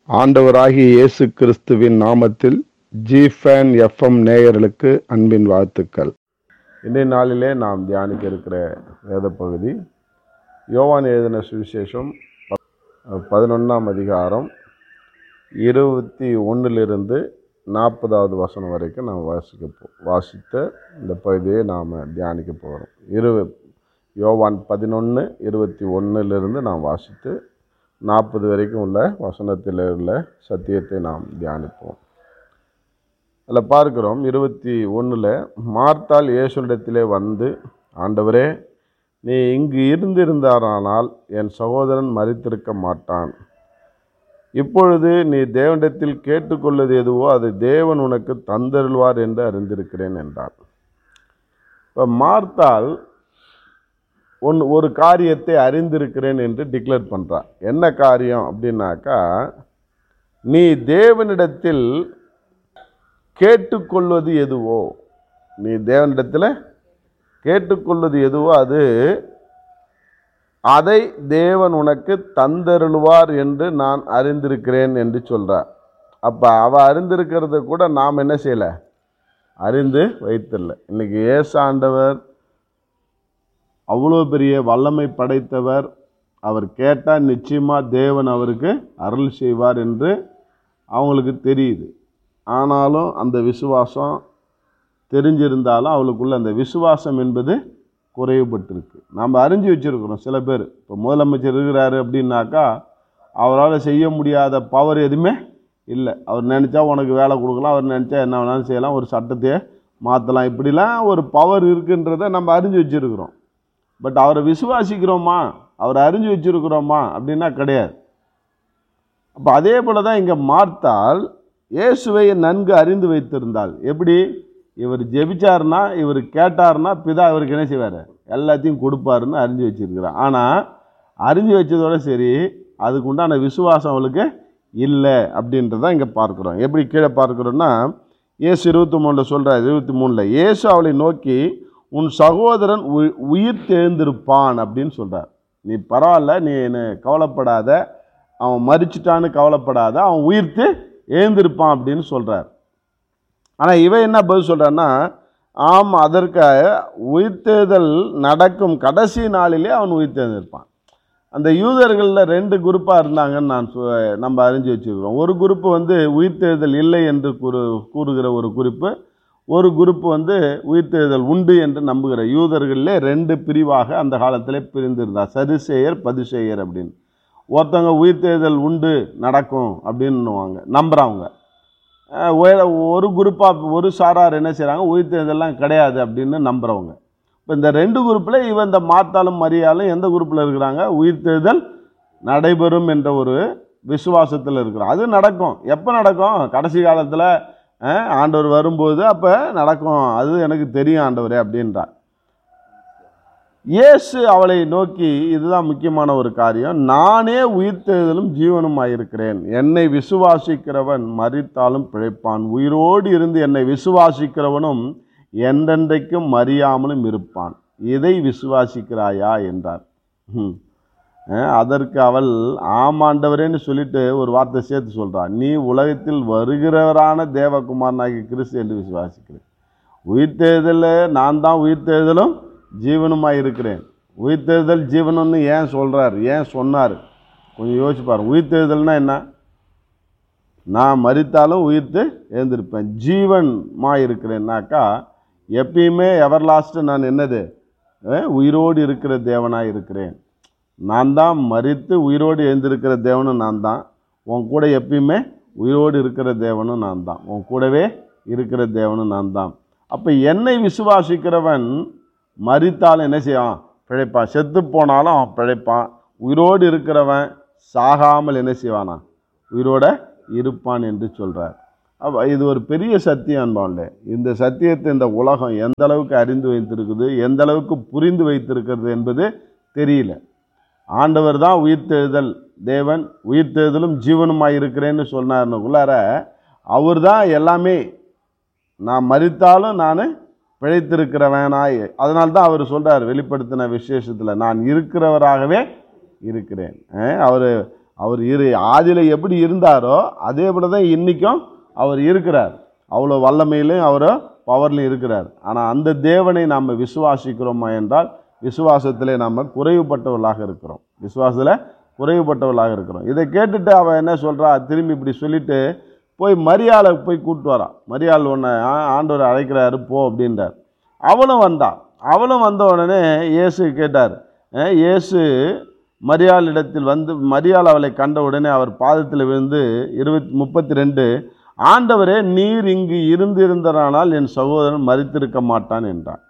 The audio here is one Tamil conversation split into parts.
ஆண்டவராகிய இயேசு கிறிஸ்துவின் நாமத்தில் ஜிஃபேன் எஃப்எம் நேயர்களுக்கு அன்பின் வாழ்த்துக்கள் இன்றைய நாளிலே நாம் தியானிக்க இருக்கிற வேத பகுதி யோவான் எழுதின சுவிசேஷம் பதினொன்றாம் அதிகாரம் இருபத்தி ஒன்றிலிருந்து நாற்பதாவது வசனம் வரைக்கும் நாம் வாசிக்க போ- வாசித்த இந்த பகுதியை நாம் தியானிக்க போகிறோம் இரு யோவான் பதினொன்று இருபத்தி ஒன்றிலிருந்து நாம் வாசித்து நாற்பது வரைக்கும் உள்ள வசனத்தில் உள்ள சத்தியத்தை நாம் தியானிப்போம் அதில் பார்க்கிறோம் இருபத்தி ஒன்றில் மார்த்தாள் இயேசுவிடத்திலே வந்து ஆண்டவரே நீ இங்கு இருந்திருந்தாரானால் என் சகோதரன் மரித்திருக்க மாட்டான் இப்பொழுது நீ தேவனிடத்தில் கேட்டுக்கொள்வது எதுவோ அது தேவன் உனக்கு தந்தருள்வார் என்று அறிந்திருக்கிறேன் என்றார் இப்போ மார்த்தாள் ஒன் ஒரு காரியத்தை அறிந்திருக்கிறேன் என்று டிக்ளேர் பண்ணுறான் என்ன காரியம் அப்படின்னாக்கா நீ தேவனிடத்தில் கேட்டுக்கொள்வது எதுவோ நீ தேவனிடத்தில் கேட்டுக்கொள்வது எதுவோ அது அதை தேவன் உனக்கு தந்தருள்வார் என்று நான் அறிந்திருக்கிறேன் என்று சொல்கிறார் அப்போ அவ அறிந்திருக்கிறத கூட நாம் என்ன செய்யலை அறிந்து வைத்தில்லை இன்னைக்கு ஏசு ஆண்டவர் அவ்வளோ பெரிய வல்லமை படைத்தவர் அவர் கேட்டால் நிச்சயமாக தேவன் அவருக்கு அருள் செய்வார் என்று அவங்களுக்கு தெரியுது ஆனாலும் அந்த விசுவாசம் தெரிஞ்சிருந்தாலும் அவளுக்குள்ள அந்த விசுவாசம் என்பது குறைவுபட்டிருக்கு நாம் அறிஞ்சு வச்சுருக்கிறோம் சில பேர் இப்போ முதலமைச்சர் இருக்கிறாரு அப்படின்னாக்கா அவரால் செய்ய முடியாத பவர் எதுவுமே இல்லை அவர் நினச்சா உனக்கு வேலை கொடுக்கலாம் அவர் நினச்சா என்ன வேணாலும் செய்யலாம் ஒரு சட்டத்தையே மாற்றலாம் இப்படிலாம் ஒரு பவர் இருக்குன்றதை நம்ம அறிஞ்சு வச்சுருக்கிறோம் பட் அவரை விசுவாசிக்கிறோமா அவரை அறிஞ்சு வச்சிருக்கிறோமா அப்படின்னா கிடையாது அப்போ அதே போல தான் இங்கே மார்த்தால் இயேசுவை நன்கு அறிந்து வைத்திருந்தாள் எப்படி இவர் ஜெபிச்சாருன்னா இவர் கேட்டாருன்னா பிதா இவருக்கு என்ன செய்வார் எல்லாத்தையும் கொடுப்பாருன்னு அறிஞ்சு வச்சிருக்கிறார் ஆனால் அறிஞ்சு வச்சதோட சரி அதுக்கு உண்டான விசுவாசம் அவளுக்கு இல்லை அப்படின்றத இங்கே பார்க்குறோம் எப்படி கீழே பார்க்குறோன்னா இயேசு இருபத்தி மூணில் சொல்கிறார் இருபத்தி மூணில் இயேசு அவளை நோக்கி உன் சகோதரன் உயி- உயிர் தெழுந்திருப்பான் அப்படின்னு சொல்கிறார் நீ பரவாயில்ல நீ என்ன கவலைப்படாத அவன் மறிச்சிட்டான்னு கவலைப்படாத அவன் உயிர்த்து எழுந்திருப்பான் அப்படின்னு சொல்கிறார் ஆனால் இவன் என்ன பதில் சொல்கிறான்னா ஆம் அதற்கு உயிர்த்தெழுதல் நடக்கும் கடைசி நாளிலே அவன் உயிர்த்தெழுந்திருப்பான் அந்த யூதர்களில் ரெண்டு குரூப்பாக இருந்தாங்கன்னு நான் சொ- நம்ம அறிஞ்சு வச்சுருக்கிறோம் ஒரு குரூப்பு வந்து உயிர்த்தெழுதல் இல்லை என்று கூறு கூறுகிற ஒரு குறிப்பு ஒரு குரூப் வந்து உயிர்த்தெழுதல் உண்டு என்று நம்புகிற யூதர்களிலே ரெண்டு பிரிவாக அந்த காலத்திலே பிரிந்திருந்தார் சரிசேயர் பதிசேயர் அப்படின்னு ஒருத்தவங்க உயிர்த்தெழுதல் உண்டு நடக்கும் அப்படின்னுவாங்க நம்புகிறவங்க அஹ் ஒ- ஒரு குரூப்பாக ஒரு சாரார் என்ன செய்கிறாங்க உயிர்த்தெழுதல்லாம் கிடையாது அப்படின்னு நம்புகிறவங்க இப்போ இந்த ரெண்டு குரூப்பில் இவன் இந்த மாத்தாலும் மரியாலும் எந்த குரூப்பில் இருக்கிறாங்க உயிர்த்தெழுதல் நடைபெறும் என்ற ஒரு விசுவாசத்தில் இருக்கிறோம் அது நடக்கும் எப்போ நடக்கும் கடைசி காலத்தில் ஆண்டவர் வரும்போது அப்போ நடக்கும் அது எனக்கு தெரியும் ஆண்டவரே அப்படின்றார் இயேசு அவளை நோக்கி இதுதான் முக்கியமான ஒரு காரியம் நானே உயிர்த்தெழுதலும் ஜீவனுமாயிருக்கிறேன் என்னை விசுவாசிக்கிறவன் மரித்தாலும் பிழைப்பான் உயிரோடு இருந்து என்னை விசுவாசிக்கிறவனும் என்றென்றைக்கும் மறியாமலும் இருப்பான் இதை விசுவாசிக்கிறாயா என்றார் ம். அஹ் அதற்கு அவள் ஆமாண்டவரேன்னு சொல்லிட்டு ஒரு வார்த்தை சேர்த்து சொல்றான் நீ உலகத்தில் வருகிறவரான தேவகுமாரனாகிய கிறிஸ்து என்று விசுவாசிக்கிறேன் உயிர்த்தெழுதல் நான் தான் உயிர்த்தெழுதலும் ஜீவனுமாய் இருக்கிறேன் உயிர்த்தெழுதல் ஜீவனம்னு ஏன் சொல்றார் ஏன் சொன்னார் கொஞ்சம் யோசிச்சு பாருங்க உயிர்த்தெழுதல்னா என்ன நான் மரித்தாலும் உயிர்த்து எழுந்திருப்பேன் ஜீவன்மா இருக்கிறேன்னாக்கா எப்பயுமே எவர் நான் என்னது அஹ் உயிரோடு இருக்கிற தேவனாக இருக்கிறேன் நான் தான் மரித்து உயிரோடு எழுந்திருக்கிற தேவனும் நான் தான் உன் கூட எப்பயுமே உயிரோடு இருக்கிற தேவனும் நான் தான் உன் கூடவே இருக்கிற தேவனும் நான் தான் அப்போ என்னை விசுவாசிக்கிறவன் மரித்தாலும் என்ன செய்வான் பிழைப்பான் செத்து போனாலும் அவன் பிழைப்பான் உயிரோடு இருக்கிறவன் சாகாமல் என்ன செய்வானா உயிரோட இருப்பான் என்று சொல்கிறார் அப்போ இது ஒரு பெரிய சத்தியம் அன்பான்ல இந்த சத்தியத்தை இந்த உலகம் எந்த அளவுக்கு அறிந்து வைத்திருக்குது எந்த அளவுக்கு புரிந்து வைத்திருக்கிறது என்பது தெரியல ஆண்டவர் தான் உயிர்த்தெழுதல் தேவன் உயிர்த்தெழுதலும் ஜீவனுமாய் இருக்கிறேன்னு சொன்னார்னுக்குள்ளார அவர் தான் எல்லாமே நான் மரித்தாலும் நான் பிழைத்திருக்கிறவனாய் அதனால தான் அவர் சொல்றார் வெளிப்படுத்தின விசேஷத்தில் நான் இருக்கிறவராகவே இருக்கிறேன் அவர் அவர் இரு ஆதியில் எப்படி இருந்தாரோ அதே போல தான் இன்றைக்கும் அவர் இருக்கிறார் அவ்வளோ வல்லமையிலும் அவர் பவர்லையும் இருக்கிறார் ஆனால் அந்த தேவனை நாம் விசுவாசிக்கிறோமா என்றால் விசுவாசத்திலே நாம் குறைவுபட்டவர்களாக இருக்கிறோம் விசுவாசத்தில் குறைவுபட்டவர்களாக இருக்கிறோம் இதை கேட்டுட்டு அவன் என்ன சொல்கிறா திரும்பி இப்படி சொல்லிட்டு போய் மரியாதை போய் கூப்பிட்டு வரான் மரியாள் உன்னை ஆ- ஆண்டவர் அழைக்கிறாரு போ அப்படின்றார் அவளும் வந்தா அவளும் வந்த உடனே இயேசு கேட்டார் அஹ் இயேசு மரியாளிடத்தில் வந்து மரியாள் அவளை கண்ட உடனே அவர் பாதத்தில் விழுந்து இருபத்தி முப்பத்தி ரெண்டு ஆண்டவரே நீர் இங்கு இருந்திருந்தரானால் என் சகோதரன் மரித்திருக்க மாட்டான் என்றான்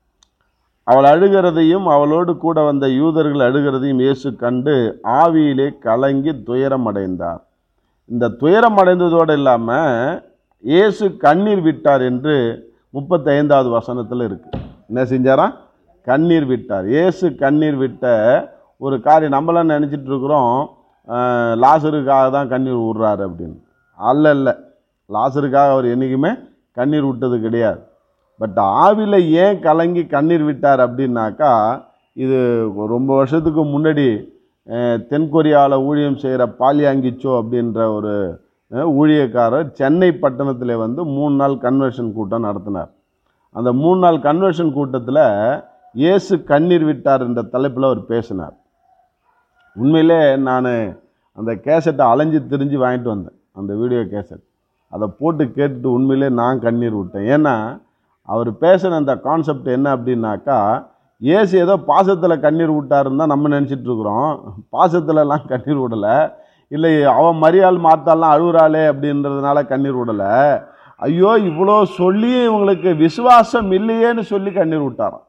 அவள் அழுகிறதையும் அவளோடு கூட வந்த யூதர்கள் அழுகிறதையும் இயேசு கண்டு ஆவியிலே கலங்கி துயரம் அடைந்தார் இந்த துயரம் அடைந்ததோடு இல்லாமல் இயேசு கண்ணீர் விட்டார் என்று முப்பத்தைந்தாவது வசனத்தில் இருக்கு என்ன செஞ்சாராம் கண்ணீர் விட்டார் இயேசு கண்ணீர் விட்ட ஒரு காரியம் நம்மளாம் நினச்சிட்டு இருக்கிறோம் அஹ், லாசருக்காக தான் கண்ணீர் விடுறாரு அப்படின்னு அல்ல இல்லை லாசருக்காக அவர் என்றைக்குமே கண்ணீர் விட்டது கிடையாது பட் ஆவியில் ஏன் கலங்கி கண்ணீர் விட்டார் அப்படின்னாக்கா இது ரொம்ப வருஷத்துக்கு முன்னாடி அஹ், தென்கொரியாவில் ஊழியம் செய்கிற பாலியாங்கிச்சோ அப்படின்ற ஒரு அஹ், ஊழியக்காரர் சென்னை பட்டணத்தில் வந்து மூணு நாள் கன்வர்ஷன் கூட்டம் நடத்தினார் அந்த மூணு நாள் கன்வர்ஷன் கூட்டத்தில் இயேசு கண்ணீர் விட்டார் என்ற தலைப்பில் அவர் பேசினார் உண்மையிலே நான் அந்த கேசட்டை அலைஞ்சு திரிஞ்சு வாங்கிட்டு வந்தேன் அந்த வீடியோ கேசட் அதை போட்டு கேட்டுட்டு உண்மையிலே நான் கண்ணீர் விட்டேன் ஏன்னா அவர் பேசின அந்த கான்செப்ட் என்ன அப்படின்னாக்கா இயேசு ஏதோ பாசத்தில் கண்ணீர் விட்டாருன்னு தான் நம்ம நினச்சிட்டு இருக்கிறோம் பாசத்துலலாம் கண்ணீர் விடலை இல்லை அவன் மரியாள் மாத்தாலாம் அழுகுறாளே அப்படின்றதுனால கண்ணீர் விடலை ஐயோ இவ்வளோ சொல்லியும் இவங்களுக்கு விசுவாசம் இல்லையேன்னு சொல்லி கண்ணீர் விட்டாராம்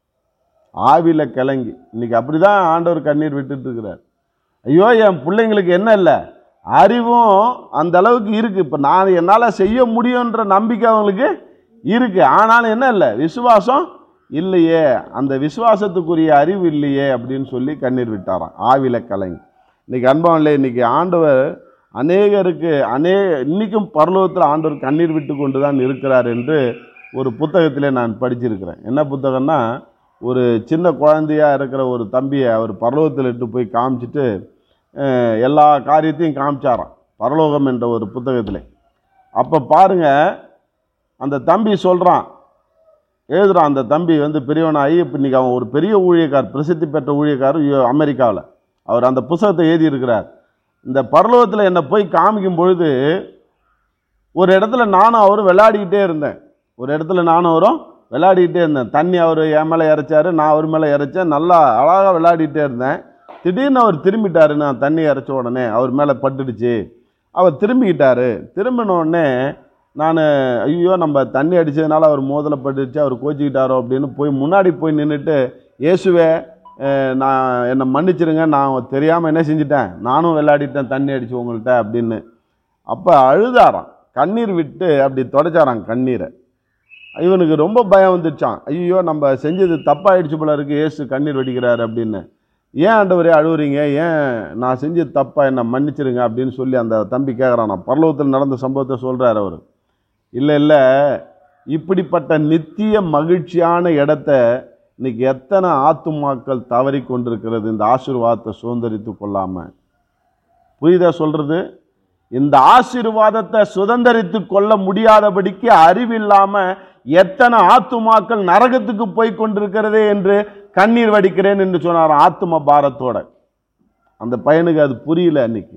ஆவியில் கிளங்கி இன்னைக்கு அப்படி தான் ஆண்டவர் கண்ணீர் விட்டுட்டு இருக்கிறார் ஐயோ என் பிள்ளைங்களுக்கு என்ன இல்லை அறிவும் அந்த அளவுக்கு இருக்குது இப்போ நான் என்னால் செய்ய முடியுன்ற நம்பிக்கை அவங்களுக்கு இருக்குது ஆனாலும் என்ன இல்லை விசுவாசம் இல்லையே அந்த விசுவாசத்துக்குரிய அறிவு இல்லையே அப்படின்னு சொல்லி கண்ணீர் விட்டாராம் ஆவியில் கலங்கி இன்னைக்கு அன்பான்ல இன்னைக்கு ஆண்டவர் அநேகருக்கு அநே இன்னைக்கும் பரலோகத்தில் ஆண்டவர் கண்ணீர் விட்டு கொண்டு தான் இருக்கிறார் என்று ஒரு புத்தகத்திலே நான் படிச்சிருக்கிறேன் என்ன புத்தகம்னா ஒரு சின்ன குழந்தையா இருக்கிற ஒரு தம்பியை அவர் பரலோகத்தில் இட்டு போய் காமிச்சிட்டு அஹ், எல்லா காரியத்தையும் காமிச்சாராம் பரலோகம் என்ற ஒரு புத்தகத்தில் அப்போ பாருங்க அந்த தம்பி சொல்கிறான் எழுதுறான் அந்த தம்பி வந்து பெரியவனாகி இப்போ இன்னைக்கு அவன் ஒரு பெரிய ஊழியக்கார் பிரசித்தி பெற்ற ஊழியக்காரர் அமெரிக்காவில் அவர் அந்த புத்தகத்தை எழுதியிருக்கிறார் இந்த பரலோகத்தில் என்னை போய் காமிக்கும் பொழுது ஒரு இடத்துல நானும் அவரும் விளையாடிக்கிட்டே இருந்தேன் ஒரு இடத்துல நானும் அவரும் விளையாடிக்கிட்டே இருந்தேன் தண்ணி அவர் என் மேலே இறைச்சாரு நான் அவர் மேலே இறைச்சேன் நல்லா அழகாக விளையாடிக்கிட்டே இருந்தேன் திடீர்னு அவர் திரும்பிட்டாரு நான் தண்ணி இறைச்ச உடனே அவர் மேலே பட்டுடுச்சு அவர் திரும்பிக்கிட்டாரு திரும்பின உடனே நான் ஐயோ நம்ம தண்ணி அடித்ததுனால அவர் மோதல பட்டுடுச்சு அவர் கோச்சிக்கிட்டாரோ அப்படின்னு போய் முன்னாடி போய் நின்றுட்டு இயேசுவே அஹ், நான் என்னை மன்னிச்சிருங்க நான் தெரியாமல் என்ன செஞ்சிட்டேன் நானும் விளையாடிட்டேன் தண்ணி அடிச்சு உங்கள்கிட்ட அப்படின்னு அப்போ அழுதாராம் கண்ணீர் விட்டு அப்படி தொடச்சாராம் கண்ணீரை இவனுக்கு ரொம்ப பயம் வந்துடுச்சான் ஐயோ நம்ம செஞ்சது தப்பாயிடுச்சு போல இருக்கு ஏசு கண்ணீர் வடிக்கிறாரு அப்படின்னு ஏன் ஆண்டவரே அழுவுறீங்க ஏன் நான் செஞ்சது தப்பா என்ன மன்னிச்சிருங்க அப்படின்னு சொல்லி அந்த தம்பி கேட்குறான் நான் பரலோகத்தில் நடந்த சம்பவத்தை சொல்கிறார் அவர் இல்லை இல்லை இப்படிப்பட்ட நித்திய மகிழ்ச்சியான இடத்த இன்னைக்கு எத்தனை ஆத்துமாக்கள் தவறி கொண்டிருக்கிறது இந்த ஆசீர்வாதத்தை சுதந்திரித்து கொள்ளாம புரியுதா சொல்றது இந்த ஆசீர்வாதத்தை சுதந்திரித்து கொள்ள முடியாதபடிக்கு அறிவில்லாம எத்தனை ஆத்துமாக்கள் நரகத்துக்கு போய் கொண்டிருக்கிறதே என்று கண்ணீர் வடிக்கிறேன் என்று சொன்னார் ஆத்தும பாரத்தோட அந்த பையனுக்கு அது புரியல அன்னைக்கு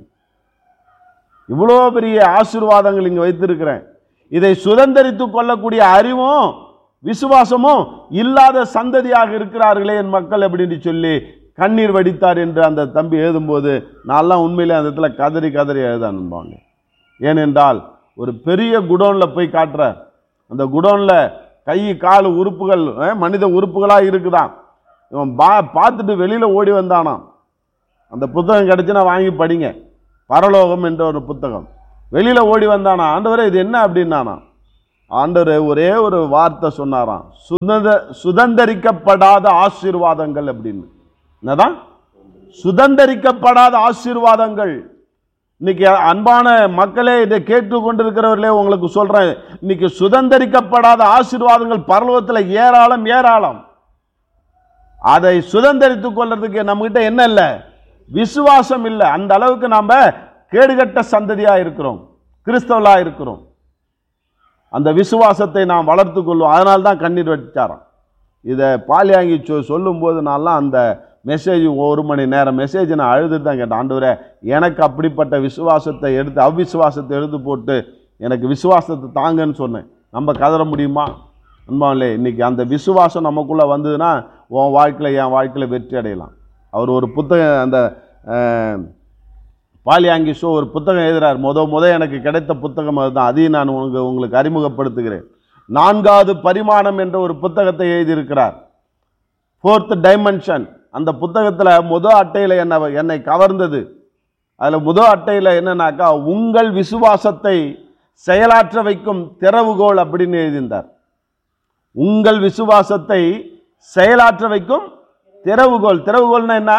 இவ்வளோ பெரிய ஆசீர்வாதங்கள் இங்கே வைத்திருக்கிறேன் இதை சுதந்திரித்து கொள்ளக்கூடிய அறிவும் விசுவாசமும் இல்லாத சந்ததியாக இருக்கிறார்களே என் மக்கள் அப்படின்னு சொல்லி கண்ணீர் வடித்தார் என்று அந்த தம்பி எழுதும்போது நான்லாம் உண்மையிலே அந்த இடத்துல கதறி கதறி எழுத அனுப்புவாங்க ஏனென்றால் ஒரு பெரிய குடோனில் போய் காட்டுறார் அந்த குடோனில் கை கால் உறுப்புகள் அஹ், மனித உறுப்புகளாக இருக்குதாம் இவன் பா பார்த்துட்டு வெளியில் ஓடி வந்தானாம் அந்த புத்தகம் கிடைச்சுன்னா வாங்கி படிங்க பரலோகம் என்ற ஒரு புத்தகம் வெளியில் ஓடி வந்தானா ஆண்டவரே இது என்ன அப்படின்னானா ஆண்டவர் ஒரே ஒரு வார்த்தை சொன்னாராம் சுதந்திர சுதந்திரிக்கப்படாத ஆசீர்வாதங்கள் அப்படின்னு என்னதான் சுதந்திரிக்கப்படாத ஆசீர்வாதங்கள் இன்னைக்கு அன்பான மக்களே இதை கேட்டு கொண்டிருக்கிறவர்களே உங்களுக்கு சொல்றேன் இன்னைக்கு சுதந்திரிக்கப்படாத ஆசீர்வாதங்கள் பரலோகத்தில் ஏராளம் ஏராளம் அதை சுதந்திரித்துக் கொள்றதுக்கு நம்மகிட்ட என்ன இல்லை விசுவாசம் இல்லை அந்த அளவுக்கு நாம் கேடுகட்ட சந்ததியாக இருக்கிறோம் கிறிஸ்தவலாக இருக்கிறோம் அந்த விசுவாசத்தை நாம் வளர்த்து கொள்வோம் அதனால தான் கண்ணீர் வச்சாராம் இதை பாலியாங்கி சொ சொல்லும்போது நான்லாம் அந்த மெசேஜ் ஒரு மணி நேரம் மெசேஜ் நான் அழுதுட்டு தான் கேட்டேன் ஆண்டவரே எனக்கு அப்படிப்பட்ட விசுவாசத்தை எடுத்து அவ்விசுவாசத்தை எடுத்து போட்டு எனக்கு விசுவாசத்தை தாங்கன்னு சொன்னேன் நம்ம கதற முடியுமா அன்பாவிலே இன்னைக்கு அந்த விசுவாசம் நமக்குள்ளே வந்ததுன்னா உன் வாழ்க்கையில் என் வாழ்க்கையில் வெற்றி அடையலாம் அவர் ஒரு புத்தகம் அந்த அஹ், பாலியாங்கி ஷோ ஒரு புத்தகம் எழுதுறார் முத முத எனக்கு கிடைத்த புத்தகம் அதுதான் அதையும் நான் உங்களுக்கு உங்களுக்கு அறிமுகப்படுத்துகிறேன் நான்காவது பரிமாணம் என்ற ஒரு புத்தகத்தை எழுதியிருக்கிறார் ஃபோர்த் டைமென்ஷன் அந்த புத்தகத்தில் முத அட்டையில் என்ன என்னை கவர்ந்தது அதில் முத அட்டையில் என்னன்னாக்கா உங்கள் விசுவாசத்தை செயலாற்ற வைக்கும் திறவுகோல் அப்படின்னு எழுதியிருந்தார் உங்கள் விசுவாசத்தை செயலாற்ற வைக்கும் திறவுகோல் திறவுகோல்னா என்ன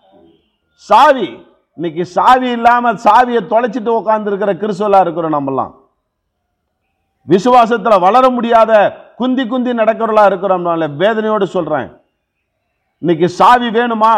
சாவி இன்னைக்கு சாவி இல்லாம சாவியை தொலைச்சிட்டு உட்காந்துருக்கிற கிறிஸ்துவலா இருக்கிறோம் நம்மலாம் விசுவாசத்துல வளர முடியாத குந்தி குந்தி நடக்கிறவர்களா இருக்கிறோம் நான் வேதனையோடு சொல்றேன் இன்னைக்கு சாவி வேணுமா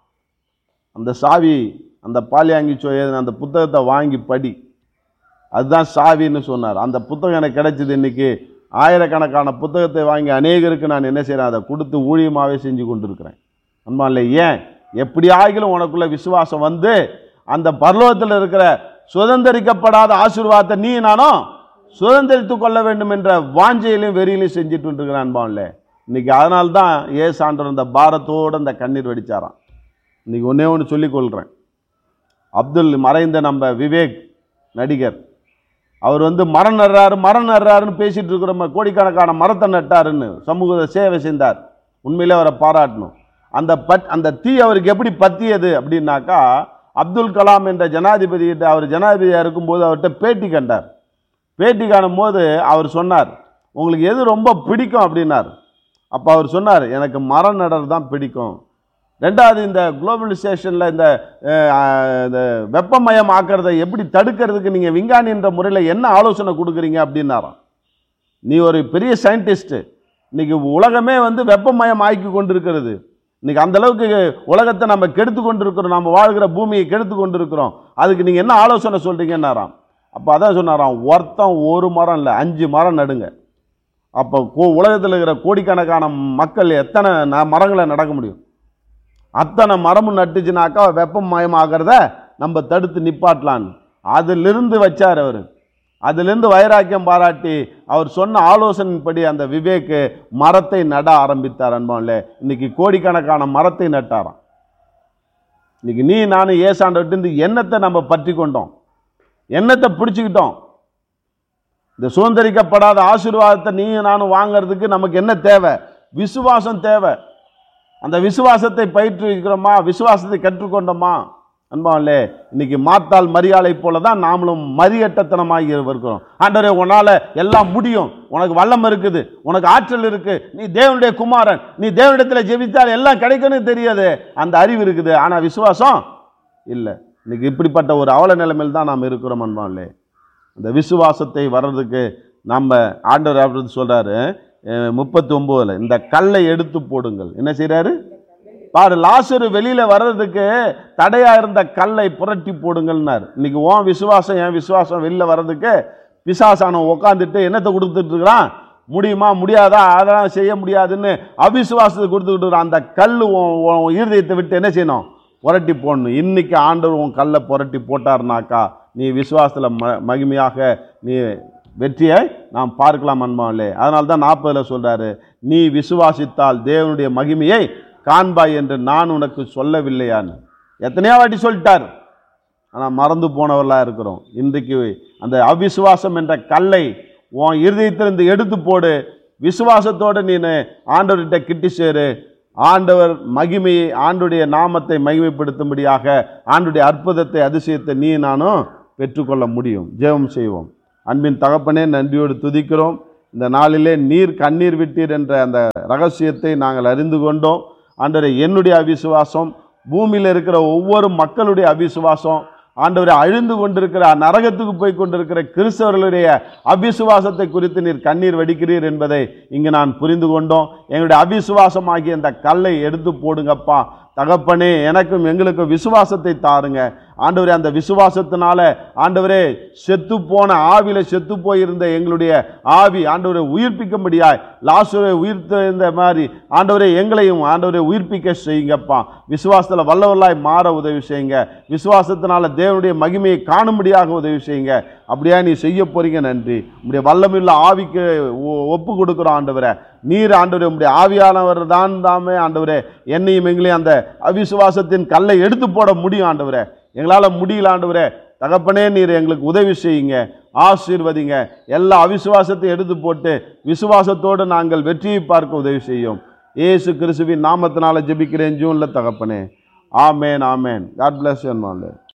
அந்த சாவி அந்த பாலியாங்கி சோ எழுதின அந்த புத்தகத்தை வாங்கி படி அதுதான் சாவின்னு சொன்னார் அந்த புத்தகம் எனக்கு கிடைச்சது இன்னைக்கு ஆயிரக்கணக்கான புத்தகத்தை வாங்கி அநேகருக்கு நான் என்ன செய்கிறேன் அதை கொடுத்து ஊழியமாகவே செஞ்சு கொண்டிருக்கிறேன் அன்பாலே ஏன் எப்படி ஆகிலும் உனக்குள்ள விசுவாசம் வந்து அந்த பரலோகத்தில் இருக்கிற சுதந்திரிக்கப்படாத ஆசீர்வாதத்தை நீ நானும் சுதந்திரித்து கொள்ள வேண்டும் என்ற வாஞ்சையிலும் வெறியிலும் செஞ்சுட்டு இருக்கிறேன் அன்பான்ல இன்னைக்கு அதனால தான் ஏ சான்றர் அந்த பாரத்தோடு அந்த கண்ணீர் வெடிச்சாராம் இன்னைக்கு ஒன்றே ஒன்று சொல்லிக் கொள்கிறேன் அப்துல் மறைந்த நம்ம விவேக் நடிகர் அவர் வந்து மரம் நடுறாரு மரம் நடுறாருன்னு பேசிட்டு இருக்கிறோம் கோடிக்கணக்கான மரத்தை நட்டாருன்னு சமூக சேவை செய்தார் உண்மையிலே அவரை பாராட்டணும் அந்த பத் அந்த தீ அவருக்கு எப்படி பத்தியது அப்படின்னாக்கா அப்துல் கலாம் என்ற ஜனாதிபதிகிட்ட அவர் ஜனாதிபதியாக இருக்கும்போது அவர்கிட்ட பேட்டி கண்டார் பேட்டி காணும்போது அவர் சொன்னார் உங்களுக்கு எது ரொம்ப பிடிக்கும் அப்படின்னார் அப்போ அவர் சொன்னார் எனக்கு மரம் நடர் தான் பிடிக்கும் ரெண்டாவது இந்த குளோபலைசேஷனில் இந்த அஹ், இந்த வெப்பமயம் ஆக்கிறதை எப்படி தடுக்கிறதுக்கு நீங்கள் விஞ்ஞானி என்ற முறையில் என்ன ஆலோசனை கொடுக்குறீங்க அப்படின்னாராம் நீ ஒரு பெரிய சயின்டிஸ்ட்டு இன்னைக்கு உலகமே வந்து வெப்பமயம் ஆக்கி கொண்டிருக்கிறது இன்னைக்கு அந்த அளவுக்கு உலகத்தை நம்ம கெடுத்து கொண்டிருக்கிறோம் நம்ம வாழ்கிற பூமியை கெடுத்து கொண்டிருக்கிறோம் அதுக்கு நீங்கள் என்ன ஆலோசனை சொல்கிறீங்கன்னாராம் அப்போ அதான் சொன்னாராம் ஒருத்தன் ஒரு மரம் இல்லை அஞ்சு மரம் நடுங்க அப்போ கோ உலகத்தில் இருக்கிற கோடிக்கணக்கான மக்கள் எத்தனை ந- மரங்களை நடக்க முடியும் அத்தனை மரமும் நட்டுச்சுனாக்கா வெப்பமயமாகிறத நம்ம தடுத்து நிப்பாட்டலான்னு அதிலிருந்து வச்சார் அவர் அதிலிருந்து வைராக்கியம் பாராட்டி அவர் சொன்ன ஆலோசனைப்படி அந்த விவேக்கு மரத்தை நட ஆரம்பித்தார் அன்பான்ல இன்னைக்கு கோடிக்கணக்கான மரத்தை நட்டாராம் இன்னைக்கு நீ நானும் ஏசாண்ட இருந்து எண்ணத்தை நம்ம பற்றி கொண்டோம் எண்ணத்தை பிடிச்சிக்கிட்டோம் இந்த சுதந்திரிக்கப்படாத ஆசீர்வாதத்தை நீயும் நானும் வாங்குறதுக்கு நமக்கு என்ன தேவை விசுவாசம் தேவை அந்த விசுவாசத்தை பயிற்றுவிக்கிறோமா விசுவாசத்தை கற்றுக்கொண்டோமா அன்பாலே இன்னைக்கு மாத்தால் மரியாதை போல தான் நாமளும் மரியட்டத்தனமாகி இருக்கிறோம் ஆண்டவரே உன்னால எல்லாம் முடியும் உனக்கு வல்லம் இருக்குது உனக்கு ஆற்றல் இருக்கு நீ தேவனுடைய குமாரன் நீ தேவனிடத்தில் ஜெபித்தால் எல்லாம் கிடைக்கும்னு தெரியாது அந்த அறிவு இருக்குது ஆனா விசுவாசம் இல்லை இன்னைக்கு இப்படிப்பட்ட ஒரு அவல நிலைமையில் தான் நாம் இருக்கிறோம் அன்பாலே அந்த விசுவாசத்தை வர்றதுக்கு நம்ம ஆண்டவர் அப்படி சொல்றாரு முப்பத்தி ஒம்போதுல இந்த கல்லை எடுத்து போடுங்கள் என்ன செய்றாரு பாரு லாசரு வெளியில வர்றதுக்கு தடையா இருந்த கல்லை புரட்டி போடுங்கள்னார் இன்னைக்கு உன் விசுவாசம் என் விசுவாசம் வெளியில வர்றதுக்கு பிசாசானம் உட்காந்துட்டு என்னத்தை கொடுத்துட்டு இருக்கிறான் முடியுமா முடியாதா அதெல்லாம் செய்ய முடியாதுன்னு அவிசுவாசத்தை கொடுத்துக்கிட்டு இருக்கிறான். அந்த கல் உன் உன் இருதயத்தை விட்டு என்ன செய்யணும் புரட்டி போடணும் இன்னைக்கு ஆண்டவர் உன் கல்லை புரட்டி போட்டாருனாக்கா நீ விசுவாசத்தில் ம மகிமையாக நீ வெற்றியை நாம் பார்க்கலாம் அன்பாவிலே அதனால தான் நாற்பதில் சொல்றாரு நீ விசுவாசித்தால் தேவனுடைய மகிமையை காண்பாய் என்று நான் உனக்கு சொல்லவில்லையான்னு எத்தனையோ வாட்டி சொல்லிட்டார் ஆனால் மறந்து போனவர்களாக இருக்கிறோம் இன்றைக்கு அந்த அவிசுவாசம் என்ற கல்லை உன் இருதயத்திலிருந்து எடுத்து போடு விசுவாசத்தோடு நீ ஆண்டவர்கிட்ட கிட்டி சேரு ஆண்டவர் மகிமையை ஆண்டுடைய நாமத்தை மகிமைப்படுத்தும்படியாக ஆண்டுடைய அற்புதத்தை அதிசயத்தை நீ நானும் பெற்றுக்கொள்ள முடியும் ஜெபம் செய்வோம் அன்பின் தகப்பனே நன்றியோடு துதிக்கிறோம் இந்த நாளிலே நீர் கண்ணீர் விட்டீர் என்ற அந்த ரகசியத்தை நாங்கள் அறிந்து கொண்டோம் ஆண்டவரே என்னுடைய அவிசுவாசம் பூமியில் இருக்கிற ஒவ்வொரு மக்களுடைய அவிசுவாசம் ஆண்டவரை அழிந்து கொண்டிருக்கிற நரகத்துக்கு போய் கொண்டிருக்கிற கிறிஸ்தவர்களுடைய அவிசுவாசத்தை குறித்து நீர் கண்ணீர் வடிக்கிறீர் என்பதை இங்கு நான் புரிந்து கொண்டோம் எங்களுடைய அவிசுவாசமாகிய இந்த கல்லை எடுத்து போடுங்கப்பா தகப்பனே எனக்கும் எங்களுக்கும் விசுவாசத்தை தாருங்க ஆண்டவரே அந்த விசுவாசத்தினால ஆண்டவரே செத்து போன ஆவியில செத்து போயிருந்த எங்களுடைய ஆவி ஆண்டவரை உயிர்ப்பிக்கும்படியாய் லாசுரை உயிர்த்த மாதிரி ஆண்டவரே எங்களையும் ஆண்டவரை உயிர்ப்பிக்க செய்யுங்கப்பா விசுவாசத்தில் வல்லவர்களாய் மாற உதவி செய்யுங்க விசுவாசத்தினால தேவனுடைய மகிமையை காணும்படியாக உதவி செய்யுங்க அப்படியா நீ செய்ய போறீங்க நன்றி உங்களுடைய வல்லமில்ல ஆவிக்கு ஒ- ஒப்பு கொடுக்குறோம் ஆண்டவரை நீர் ஆண்டவரே உங்களுடைய ஆவியானவர் தான் தாமே ஆண்டவரே என்னையும் எங்களையும் அந்த அவிசுவாசத்தின் கல்லை எடுத்து போட முடியும் ஆண்டவரே எங்களால் முடியல ஆண்டவரே தகப்பனே நீர் எங்களுக்கு உதவி செய்யுங்க ஆசீர்வதிங்க எல்லா அவிசுவாசத்தையும் எடுத்து போட்டு விசுவாசத்தோடு நாங்கள் வெற்றியை பார்க்க உதவி செய்யும் இயேசு கிறிஸ்துவின் நாமத்தினால ஜெபிக்கிறேன் ஜூனில் தகப்பனே ஆமேன் ஆமேன் காட் பிளஸ் யூ